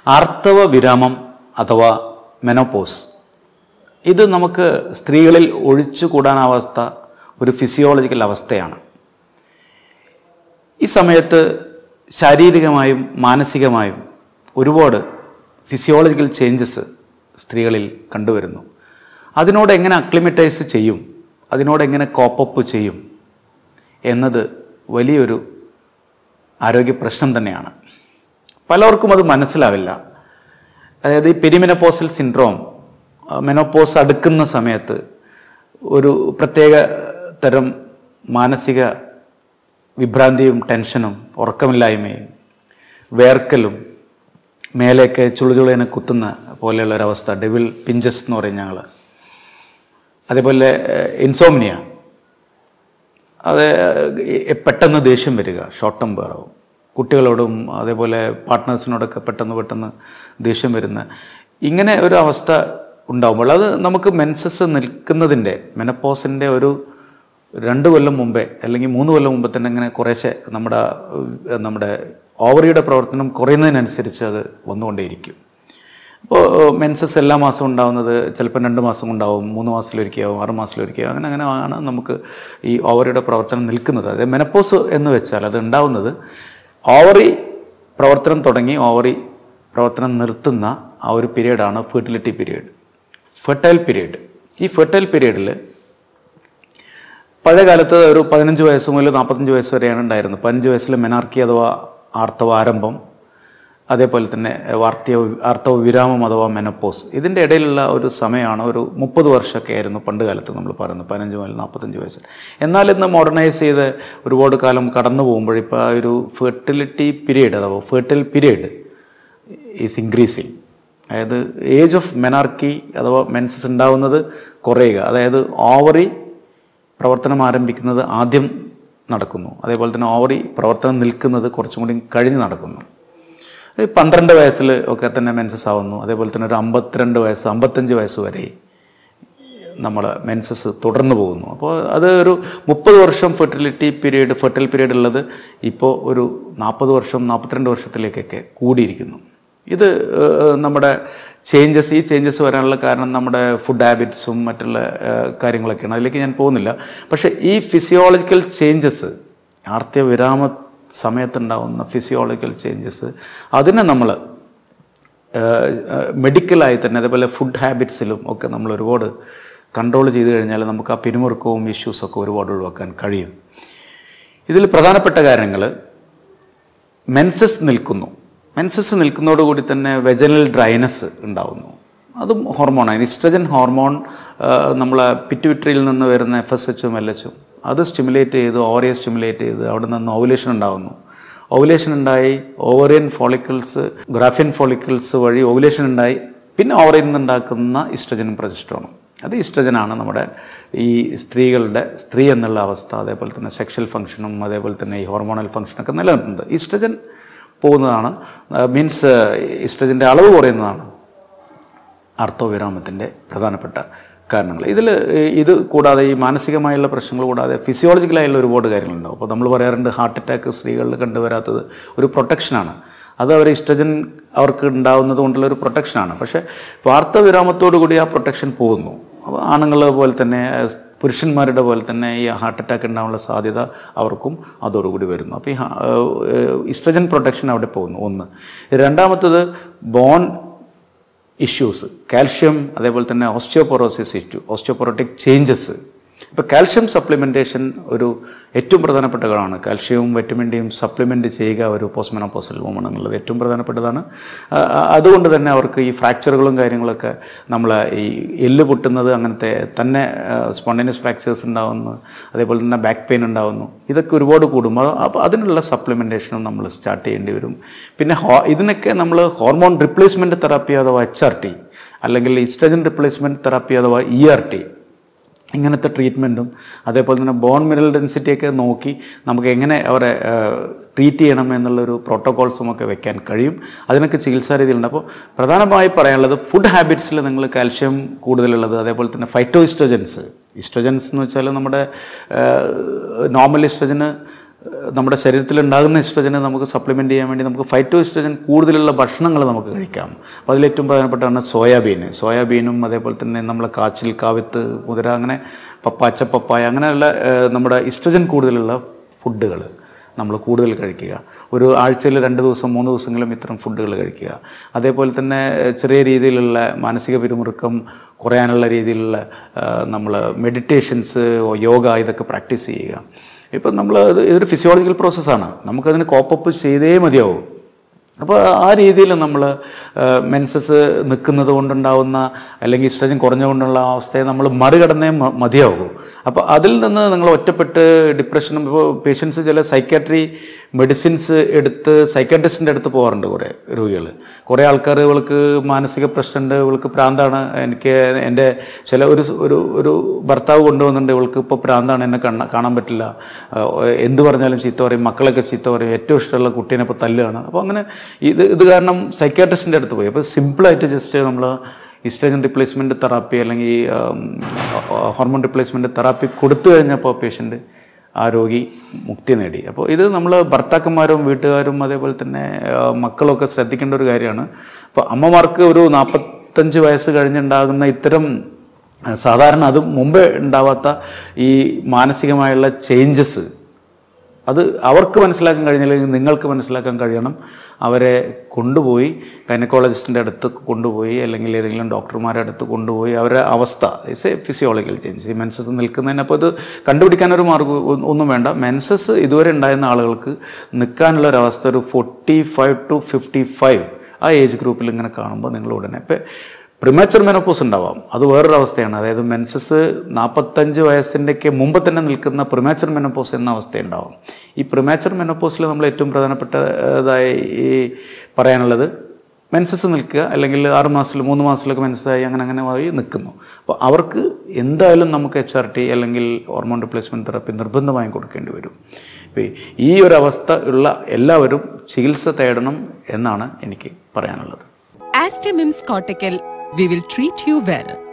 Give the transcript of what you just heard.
ആർത്തവ വിരാമം അഥവാ മെനോപോസ് ഇത് നമുക്ക് സ്ത്രീകളിൽ ഒഴിച്ചുകൂടാനാവസ്ഥ ഒരു ഫിസിയോളജിക്കൽ അവസ്ഥയാണ് ഈ സമയത്ത് ശാരീരികമായും മാനസികമായും ഒരുപാട് ഫിസിയോളജിക്കൽ ചേഞ്ചസ് സ്ത്രീകളിൽ കണ്ടുവരുന്നു അതിനോട് എങ്ങനെ അക്ലിമറ്റൈസ് ചെയ്യും അതിനോട് എങ്ങനെ കോപ്പപ്പ് ചെയ്യും എന്നത് വലിയൊരു ആരോഗ്യ പ്രശ്നം തന്നെയാണ് പലർക്കും അത് മനസ്സിലാവില്ല അതായത് ഈ പെരിമെനപ്പോസൽ സിൻഡ്രോം മെനോപ്പോസ് അടുക്കുന്ന സമയത്ത് ഒരു പ്രത്യേക തരം മാനസിക വിഭ്രാന്തിയും ടെൻഷനും ഉറക്കമില്ലായ്മയും വേർക്കലും മേലേക്ക് ചുളുചുളേനെ കുത്തുന്ന പോലെയുള്ള ഒരവസ്ഥ ഡെവിൽ പിഞ്ചസ് എന്ന് പറയും ഞങ്ങൾ അതേപോലെ ഇൻസോംനിയ അത് ഏഹ്, പെട്ടെന്ന് ദേഷ്യം വരിക ഷോർട്ട് ടെമ്പർ ആവും കുട്ടികളോടും അതേപോലെ പാർട്ട്നേഴ്സിനോടൊക്കെ പെട്ടെന്ന് പെട്ടെന്ന് ദേഷ്യം വരുന്ന ഇങ്ങനെ ഒരു അവസ്ഥ ഉണ്ടാവുമ്പോൾ അത് നമുക്ക് മെൻസസ് നിൽക്കുന്നതിൻ്റെ മെനപ്പോസിൻ്റെ ഒരു രണ്ട് കൊല്ലം മുമ്പേ അല്ലെങ്കിൽ മൂന്ന് കൊല്ലം മുമ്പേ തന്നെ ഇങ്ങനെ കുറേശ്ശെ നമ്മുടെ ഏഹ്, നമ്മുടെ ഓവറിയുടെ പ്രവർത്തനം കുറയുന്നതിനനുസരിച്ച് അത് വന്നുകൊണ്ടേയിരിക്കും ഇപ്പോൾ മെൻസസ് എല്ലാ മാസവും ഉണ്ടാവുന്നത് ചിലപ്പോൾ രണ്ട് മാസം ഉണ്ടാവും മൂന്ന് മാസത്തിലൊരിക്കലാവും ആറ് മാസത്തിലൊരിക്കലാവും അങ്ങനെ അങ്ങനെ ആണ് നമുക്ക് ഈ ഓവറിയുടെ പ്രവർത്തനം നിൽക്കുന്നത് അതായത് മെനപ്പോസ് എന്ന് വെച്ചാൽ അത് ഉണ്ടാവുന്നത് ഓവറി പ്രവർത്തനം തുടങ്ങി ഓവറി പ്രവർത്തനം നിർത്തുന്ന ആ ഒരു പീരീഡാണ് ഫെർട്ടിലിറ്റി പീരീഡ് ഫെർട്ടൈൽ പീരീഡ് ഈ ഫെർട്ടൈൽ പീരീഡിൽ പഴയ കാലത്ത് ഒരു പതിനഞ്ച് വയസ്സ് മുതൽ നാൽപ്പത്തഞ്ച് വയസ്സ് വരെയാണ് ഉണ്ടായിരുന്നത് പതിനഞ്ച് വയസ്സിൽ മെനാർക്കി അഥവാ ആർത്തവ ആരംഭം അതേപോലെ തന്നെ വാർത്തവ ആർത്തവ വിരാമം അഥവാ മെനപ്പോസ് ഇതിൻ്റെ ഇടയിലുള്ള ഒരു സമയമാണ് ഒരു മുപ്പത് വർഷമൊക്കെ ആയിരുന്നു പണ്ട് കാലത്ത് നമ്മൾ പറയുന്നത് പതിനഞ്ച് മുതൽ നാൽപ്പത്തഞ്ച് വയസ്സ് എന്നാൽ ഇന്ന് മോഡേണൈസ് ചെയ്ത് ഒരുപാട് കാലം കടന്നു പോകുമ്പോൾ ഇപ്പോൾ ആ ഒരു ഫെർട്ടിലിറ്റി പീരീഡ് അഥവാ ഫെർട്ടിൽ പീരീഡ് ഈസ് ഇൻക്രീസിങ് അതായത് ഏജ് ഓഫ് മെനാർക്കി അഥവാ മെൻസസ് ഉണ്ടാവുന്നത് കുറയുക അതായത് ഓവറി പ്രവർത്തനം ആരംഭിക്കുന്നത് ആദ്യം നടക്കുന്നു അതേപോലെ തന്നെ ഓവറി പ്രവർത്തനം നിൽക്കുന്നത് കുറച്ചും കൂടി കഴിഞ്ഞ് നടക്കുന്നു ഈ പന്ത്രണ്ട് വയസ്സിൽ ഒക്കെ തന്നെ മെൻസസ് ആവുന്നു അതേപോലെ തന്നെ ഒരു അമ്പത്തിരണ്ട് വയസ്സ് അമ്പത്തഞ്ച് വയസ്സ് വരെ നമ്മൾ മെൻസസ് തുടർന്നു പോകുന്നു അപ്പോൾ അത് ഒരു മുപ്പത് വർഷം ഫെർട്ടിലിറ്റി പീരീഡ് ഫെർട്ടിൽ പീരീഡ് ഉള്ളത് ഇപ്പോൾ ഒരു നാൽപ്പത് വർഷം നാൽപ്പത്തിരണ്ട് വർഷത്തിലേക്കൊക്കെ കൂടിയിരിക്കുന്നു ഇത് ഏഹ്, നമ്മുടെ ചേഞ്ചസ് ഈ ചേഞ്ചസ് വരാനുള്ള കാരണം നമ്മുടെ ഫുഡ് ഹാബിറ്റ്സും മറ്റുള്ള ഏഹ്, കാര്യങ്ങളൊക്കെയാണ് അതിലേക്ക് ഞാൻ പോകുന്നില്ല പക്ഷേ ഈ ഫിസിയോളജിക്കൽ ചേഞ്ചസ് ആർത്തിയ വിരാമ സമയത്തുണ്ടാവുന്ന ഫിസിയോളജിക്കൽ ചേഞ്ചസ് അതിനെ നമ്മൾ മെഡിക്കലായി തന്നെ അതേപോലെ ഫുഡ് ഹാബിറ്റ്സിലും ഒക്കെ നമ്മൾ ഒരുപാട് കൺട്രോൾ ചെയ്ത് കഴിഞ്ഞാൽ നമുക്ക് ആ പിരിമുറുക്കവും ഇഷ്യൂസൊക്കെ ഒരുപാട് ഒഴിവാക്കാൻ കഴിയും ഇതിൽ പ്രധാനപ്പെട്ട കാര്യങ്ങൾ മെൻസസ് നിൽക്കുന്നു മെൻസസ് നിൽക്കുന്നതോടുകൂടി തന്നെ വെജനൽ ഡ്രൈനസ് ഉണ്ടാവുന്നു അതും ഹോർമോണാണ് ഇസ്ട്രജൻ ഹോർമോൺ നമ്മളെ പിറ്റുവിറ്ററിയിൽ നിന്ന് വരുന്ന എഫ് എസ് എച്ചും എൽ എച്ചും അത് സ്റ്റിമുലേറ്റ് ചെയ്ത് ഓവറിയെ സ്റ്റിമുലേറ്റ് ചെയ്ത് അവിടെ നിന്ന് ഓവുലേഷൻ ഉണ്ടാകുന്നു ഓവുലേഷൻ ഉണ്ടായി ഓവറിയൻ ഫോളിക്കിൾസ് ഗ്രാഫിയൻ ഫോളിക്കിൾസ് വഴി ഓവുലേഷൻ ഉണ്ടായി പിന്നെ ഓവറിയിൽ നിന്നുണ്ടാക്കുന്ന ഇസ്ട്രജനും പ്രൊജസ്ട്രോണും അത് ഇസ്ട്രജനാണ് നമ്മുടെ ഈ സ്ത്രീകളുടെ സ്ത്രീ എന്നുള്ള അവസ്ഥ അതേപോലെ തന്നെ സെക്ഷൽ ഫങ്ഷനും അതേപോലെ തന്നെ ഈ ഹോർമോണൽ ഫങ്ഷനൊക്കെ നിലനിർത്തുന്നത് ഇസ്ട്രജൻ പോകുന്നതാണ് മീൻസ് ഇസ്ട്രജൻ്റെ അളവ് കുറയുന്നതാണ് ആർത്തവവിരാമത്തിൻ്റെ പ്രധാനപ്പെട്ട കാരണങ്ങൾ ഇതിൽ ഇത് കൂടാതെ ഈ മാനസികമായുള്ള പ്രശ്നങ്ങൾ കൂടാതെ ഫിസിയോളജിക്കലായുള്ള ഒരുപാട് കാര്യങ്ങളുണ്ടാവും അപ്പോൾ നമ്മൾ പറയാറുണ്ട് ഹാർട്ട് അറ്റാക്ക് സ്ത്രീകളിൽ കണ്ടുവരാത്തത് ഒരു പ്രൊട്ടക്ഷനാണ് അത് അവർ ഇഷ്ടജൻ അവർക്ക് ഉണ്ടാവുന്നത് കൊണ്ടുള്ള ഒരു പ്രൊട്ടക്ഷനാണ് പക്ഷേ വാർത്തവിരാമത്തോടു കൂടി ആ പ്രൊട്ടക്ഷൻ പോകുന്നു അപ്പോൾ ആണുങ്ങളെ പോലെ തന്നെ പുരുഷന്മാരുടെ പോലെ തന്നെ ഈ ഹാർട്ട് അറ്റാക്ക് ഉണ്ടാകാനുള്ള സാധ്യത അവർക്കും അതോടുകൂടി വരുന്നു അപ്പോൾ ഈ ഇസ്ട്രജൻ പ്രൊട്ടക്ഷൻ അവിടെ പോകുന്നു ഒന്ന് രണ്ടാമത്തത് ബോൺ ഇഷ്യൂസ് കാൽഷ്യം അതേപോലെ തന്നെ ഓസ്റ്റിയോപൊറോസിസ് ഇഷ്യൂ ഓസ്റ്റിയോപൊറോട്ടിക് ചേഞ്ചസ് ഇപ്പോൾ കാൽഷ്യം സപ്ലിമെൻറ്റേഷൻ ഒരു ഏറ്റവും പ്രധാനപ്പെട്ട ഘടകമാണ് കാൽഷ്യവും വൈറ്റമിൻ ഡിയും സപ്ലിമെൻറ്റ് ചെയ്യുക ഒരു പോസ്റ്റ്മെനോപോസൽ വുമൺ എന്നുള്ളത് ഏറ്റവും പ്രധാനപ്പെട്ടതാണ് ആ, ആ, അതുകൊണ്ട് തന്നെ അവർക്ക് ഈ ഫ്രാക്ചറുകളും കാര്യങ്ങളൊക്കെ നമ്മൾ ഈ എല്ല് പൊട്ടുന്നത് അങ്ങനത്തെ തന്നെ സ്പോണ്ടേനിയസ് ഫ്രാക്ചേഴ്സ് ഉണ്ടാകുന്നു അതേപോലെ തന്നെ ബാക്ക് പെയിൻ ഉണ്ടാകുന്നു ഇതൊക്കെ ഒരുപാട് കൂടും അത് അപ്പോൾ അതിനുള്ള സപ്ലിമെൻറ്റേഷനും നമ്മൾ സ്റ്റാർട്ട് ചെയ്യേണ്ടി വരും പിന്നെ ഹോ ഇതിനൊക്കെ നമ്മൾ ഹോർമോൺ റിപ്ലേസ്മെൻറ്റ് തെറാപ്പി അഥവാ എച്ച് ആർ ടി അല്ലെങ്കിൽ ഇസ്ട്രജൻ റിപ്ലേസ്മെൻറ്റ് തെറാപ്പി അഥവാ ഇ ആർ ടി ഇങ്ങനത്തെ ട്രീറ്റ്മെൻറ്റും അതേപോലെ തന്നെ ബോൺ മിനറൽ ഡെൻസിറ്റിയൊക്കെ നോക്കി നമുക്ക് എങ്ങനെ അവരെ ട്രീറ്റ് ചെയ്യണം എന്നുള്ളൊരു പ്രോട്ടോകോൾസും ഒക്കെ വെക്കാൻ കഴിയും അതിനൊക്കെ ചികിത്സാ രീതിയിലുണ്ട് അപ്പോൾ പ്രധാനമായി പറയാനുള്ളത് ഫുഡ് ഹാബിറ്റ്സിൽ നിങ്ങൾ കാൽഷ്യം കൂടുതലുള്ളത് അതേപോലെ തന്നെ ഫൈറ്റോ ഇസ്ട്രജൻസ് ഇസ്ട്രജൻസ് എന്ന് വെച്ചാൽ നമ്മുടെ നോർമൽ ഇസ്ട്രജന് ഏഹ് നമ്മുടെ ശരീരത്തിൽ ഉണ്ടാകുന്ന ഇസ്ട്രജനെ നമുക്ക് സപ്ലിമെൻ്റ് ചെയ്യാൻ വേണ്ടി നമുക്ക് ഫൈറ്റോ ഇസ്ട്രജൻ കൂടുതലുള്ള ഭക്ഷണങ്ങൾ നമുക്ക് കഴിക്കാം അപ്പോൾ അതിലേറ്റവും പ്രധാനപ്പെട്ടാണ് സോയാബീൻ സോയാബീനും അതേപോലെ തന്നെ നമ്മളെ കാച്ചിൽ കാവിത്ത് മുതിര അങ്ങനെ പപ്പാച്ച പപ്പായ അങ്ങനെയുള്ള ഏഹ് നമ്മുടെ ഇസ്ട്രജൻ കൂടുതലുള്ള ഫുഡുകൾ നമ്മൾ കൂടുതൽ കഴിക്കുക ഒരു ആഴ്ചയിൽ രണ്ട് ദിവസം മൂന്ന് ദിവസങ്ങളും ഇത്തരം ഫുഡുകൾ കഴിക്കുക അതേപോലെ തന്നെ ഏഹ് ചെറിയ രീതിയിലുള്ള മാനസിക പിരിമുറുക്കം കുറയാനുള്ള രീതിയിലുള്ള നമ്മൾ മെഡിറ്റേഷൻസ് യോഗ ഇതൊക്കെ പ്രാക്ടീസ് ചെയ്യുക ഇപ്പം നമ്മൾ ഇത് ഇതൊരു ഫിസിയോളജിക്കൽ പ്രോസസ്സാണ് നമുക്കതിന് കോപ്പപ്പ് ചെയ്തേ മതിയാവും അപ്പോൾ ആ രീതിയിൽ നമ്മൾ മെൻസസ് നിൽക്കുന്നത് കൊണ്ടുണ്ടാവുന്ന അല്ലെങ്കിൽ ഇഷ്ടജൻ കുറഞ്ഞുകൊണ്ടുള്ള അവസ്ഥയെ നമ്മൾ മറികടന്നേ മ- മതിയാകൂ അപ്പോൾ അതിൽ നിന്ന് നിങ്ങൾ ഒറ്റപ്പെട്ട് ഡിപ്രഷനും ഇപ്പോൾ പേഷ്യൻസ് ചില സൈക്കാട്രി മെഡിസിൻസ് എടുത്ത് സൈക്കാട്രിസ്റ്റിൻ്റെ അടുത്ത് പോകാറുണ്ട് കുറേ രോഗികൾ കുറേ ആൾക്കാർ ഇവൾക്ക് മാനസിക പ്രശ്നമുണ്ട് ഇവൾക്ക് പ്രാന്താണ് എനിക്ക് എൻ്റെ ചില ഒരു സ് ഒരു ഒരു ഭർത്താവ് കൊണ്ടുവന്നിട്ടുണ്ട് ഇവൾക്ക് ഇപ്പോൾ പ്രാന്താണ് എന്നെ കാണാൻ കാണാൻ പറ്റില്ല ആ, എന്ത് പറഞ്ഞാലും ചീത്ത പറയും മക്കളൊക്കെ ചീത്ത പറയും ഏറ്റവും ഇഷ്ടമുള്ള കുട്ടീനെ ഇപ്പോൾ തല്ലുകയാണ് അപ്പോൾ അങ്ങനെ ഇത് ഇത് കാരണം സൈക്കാട്രിസ്റ്റിൻ്റെ അടുത്ത് പോയി അപ്പോൾ സിമ്പിളായിട്ട് ജസ്റ്റ് നമ്മൾ ഇസ്ട്രജൻ റിപ്ലേസ്മെൻറ്റ് തെറാപ്പി അല്ലെങ്കിൽ ഹോർമോൺ റിപ്ലേസ്മെൻറ്റ് തെറാപ്പി കൊടുത്തു കഴിഞ്ഞപ്പോൾ പേഷ്യൻ്റ് ആ രോഗി മുക്തി നേടി അപ്പോൾ ഇത് നമ്മൾ ഭർത്താക്കന്മാരും വീട്ടുകാരും അതേപോലെ തന്നെ ആ, മക്കളൊക്കെ ശ്രദ്ധിക്കേണ്ട ഒരു കാര്യമാണ് അപ്പോൾ അമ്മമാർക്ക് ഒരു നാൽപ്പത്തഞ്ച് വയസ്സ് കഴിഞ്ഞുണ്ടാകുന്ന ഇത്തരം ആ, സാധാരണ അത് മുമ്പേ ഉണ്ടാവാത്ത ഈ മാനസികമായുള്ള ചേഞ്ചസ് അത് അവർക്ക് മനസ്സിലാക്കാൻ കഴിഞ്ഞില്ലെങ്കിൽ നിങ്ങൾക്ക് മനസ്സിലാക്കാൻ കഴിയണം അവരെ കൊണ്ടുപോയി ഗൈനക്കോളജിസ്റ്റിൻ്റെ അടുത്ത് കൊണ്ടുപോയി അല്ലെങ്കിൽ ഏതെങ്കിലും ഡോക്ടർമാരുടെ അടുത്ത് കൊണ്ടുപോയി അവരുടെ അവസ്ഥ ഇസ് എ ഫിസിയോളജിക്കൽ ചേഞ്ച് ഈ മെൻസസ് നിൽക്കുന്നതിന് അപ്പോൾ ഇത് കണ്ടുപിടിക്കാനൊരു മാർഗ്ഗം ഒ- ഒന്നും വേണ്ട മെൻസസ് ഇതുവരെ ഉണ്ടായിരുന്ന ആളുകൾക്ക് നിൽക്കാനുള്ള ഒരു അവസ്ഥ ഒരു forty five to fifty five ആ ഏജ് ഗ്രൂപ്പിൽ ഇങ്ങനെ കാണുമ്പോൾ നിങ്ങൾ ഉടനെ ഇപ്പം പ്രിമാച്ചർ മെനോപ്പോസ് ഉണ്ടാവാം അത് വേറൊരു അവസ്ഥയാണ് അതായത് മെൻസസ് നാൽപ്പത്തഞ്ച് വയസ്സിൻ്റെയൊക്കെ മുമ്പ് തന്നെ നിൽക്കുന്ന പ്രിമാച്ചർ മെനോപ്പോസ് എന്ന അവസ്ഥയുണ്ടാവാം ഈ പ്രിമാച്ചർ മെനോപ്പോസിൽ നമ്മൾ ഏറ്റവും പ്രധാനപ്പെട്ടതായി ഈ പറയാനുള്ളത് മെൻസസ് നിൽക്കുക അല്ലെങ്കിൽ ആറ് മാസത്തിൽ മൂന്ന് മാസത്തിലൊക്കെ മെൻസസായി അങ്ങനെ അങ്ങനെ ആയി നിൽക്കുന്നു അപ്പോൾ അവർക്ക് എന്തായാലും നമുക്ക് എച്ച് ആർ ടി അല്ലെങ്കിൽ ഹോർമോൺ റിപ്ലേസ്മെൻറ്റ് തെറാപ്പി നിർബന്ധമായും കൊടുക്കേണ്ടി വരും ഇപ്പോൾ ഈ ഒരു അവസ്ഥ ഉള്ള എല്ലാവരും ചികിത്സ തേടണം എന്നാണ് എനിക്ക് പറയാനുള്ളത് Astamims Cortical, we will treat you well.